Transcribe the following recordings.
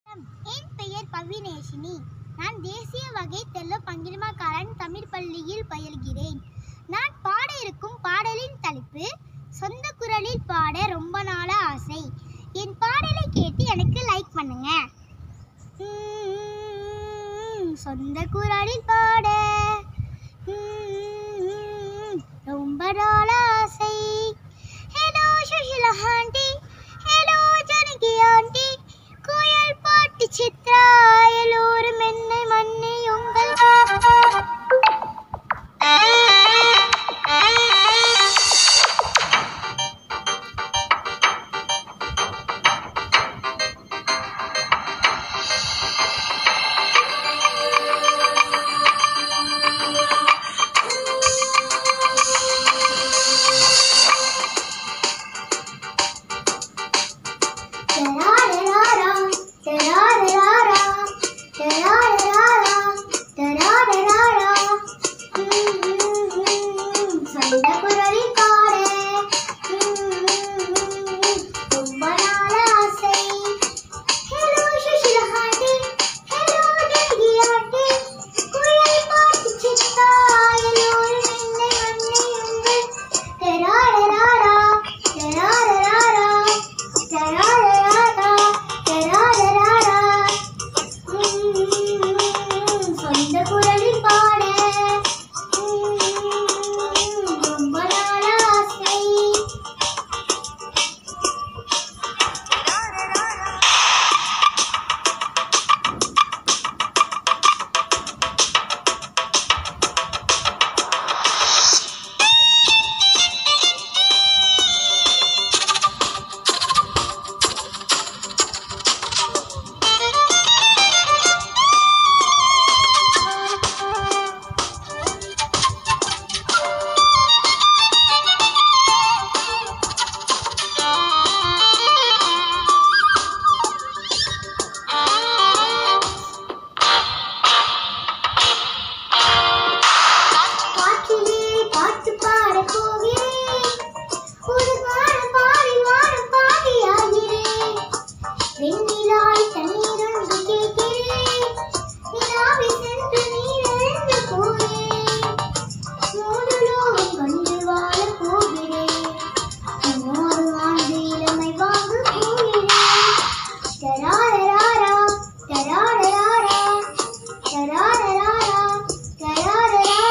என் பெயர் பவினேஷினி நான் தேசிய வகை தெல்ல பங்கிரமாக்காரன் தமிழ் பள்ளியில் பயில்கிறேன் நான் பாட இருக்கும் பாடலின் தலைப்பு சொந்த குரலில் பாட ரொம்ப நாள ஆசை என் பாடலை கேட்டு எனக்கு லைக் பண்ணுங்க உம், சொந்த குரலில் பாட உம், ரொம்ப நாள ஆசை hello Sushila aunty hello Janaki aunty குயல் பாட்டு சித்ரா எல்லோரும் என்னை மண்ணை உங்கள் தராரராரா, தராரராரா, தராரராரா, தராரராரா. உம், உம், உம், சொந்த குரலில் பாட உம், உம், உம், ரொம்ப நாள் ஆசை hello Sushila aunty hello Janaki aunty குயில் பாட்டு சித்தா எல்லோரும் என்னை மண்ணை உங்கள் தராரராரா, தராரராரா, தராரராரா, தராரராரா. உம், சொந்த குரலில் பாட உம், ரொம்ப நாள் ஆசை காற்றிலே பாட்டு பாடப் போகிறேன் ஒரு காலம் பாடி வானம் பாடியாகிறேன் வெண்ணிலாய் தண்ணீர் ஒன்று கேட்கிறேன் நிலாவை சென்று நீரிழந்து போகிறேன் மூடுலோகம் கண்டு வாழப் போகிறேன் நூறு ஆண்டு இளமை வாங்க போகிறேன் தராரராரா தராரராரா தராரராரா தராரராரா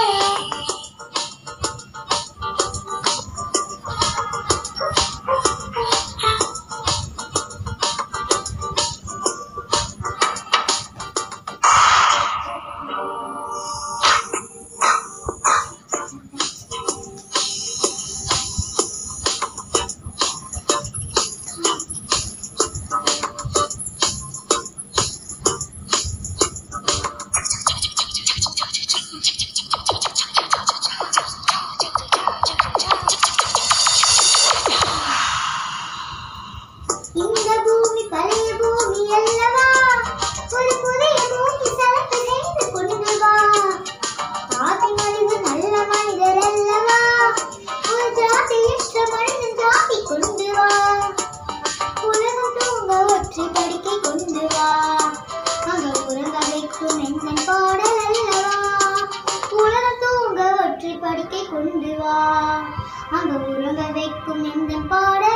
இந்த பூமி பழைய பூமி அல்லவா ஒரு புதிய பூமி சலப்பு செய்து கொண்டு வா ஆதி மனிதன் நல்ல மனிதர் அல்லவா ஒரு ஜாதியற்ற மனிதன் ஜாதி கொண்டு வா உலகம் தூங்க ஒற்றை படுக்கை கொண்டு வா அங்க உறங்க வைக்கும் எண்ணன் பாடல் அல்லவா உலகம் தூங்க ஒற்றை படுக்கை கொண்டு வா அங்க உறங்க வைக்கும் எந்தன் பாடல்